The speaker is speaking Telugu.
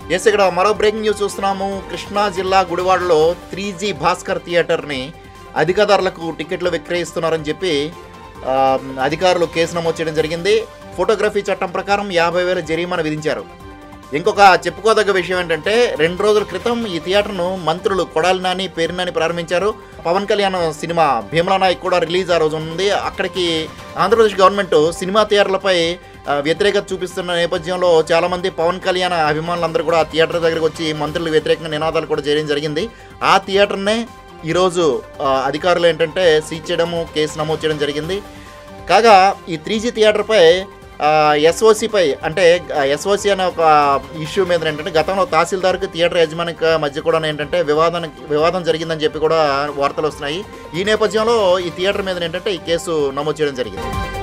ఎస్ ఇక్కడ మరో బ్రేకింగ్ న్యూస్ చూస్తున్నాము కృష్ణా జిల్లా గుడివాడలో త్రీ జీ భాస్కర్ థియేటర్ని అధిక ధరలకు టికెట్లు విక్రయిస్తున్నారని చెప్పి ఆ, అధికారులు కేసు నమోదు చేయడం జరిగింది ఫోటోగ్రఫీ చట్టం ప్రకారం యాభై వేల జరిమానా విధించారు ఇంకొక చెప్పుకోదగ్గ విషయం ఏంటంటే రెండు రోజుల క్రితం ఈ థియేటర్ను మంత్రులు కొడాలి నాని పేరు నాని ప్రారంభించారు పవన్ కళ్యాణ్ సినిమా భీమలా నాయక్ కూడా రిలీజ్ ఆ రోజు ఉంది అక్కడికి ఆంధ్రప్రదేశ్ గవర్నమెంట్ సినిమా థియేటర్లపై ఆ, వ్యతిరేకత చూపిస్తున్న నేపథ్యంలో చాలామంది పవన్ కళ్యాణ్ అభిమానులందరూ కూడా ఆ థియేటర్ దగ్గరికి వచ్చి మంత్రులకు వ్యతిరేకంగా నినాదాలు కూడా చేయడం జరిగింది ఆ థియేటర్నే ఈరోజు ఆ, అధికారులు ఏంటంటే సీజ్ చేయడము కేసు నమోదు చేయడం జరిగింది కాగా ఈ త్రీ జీ థియేటర్పై ఎస్ఓసిపై అంటే ఎస్ఓసి అనే ఒక ఇష్యూ మీద ఏంటంటే గతంలో తహసీల్దార్కి థియేటర్ యజమానికి మధ్య కూడా ఏంటంటే వివాదానికి వివాదం జరిగిందని చెప్పి కూడా వార్తలు వస్తున్నాయి ఈ నేపథ్యంలో ఈ థియేటర్ మీద ఏంటంటే ఈ కేసు నమోదు చేయడం జరిగింది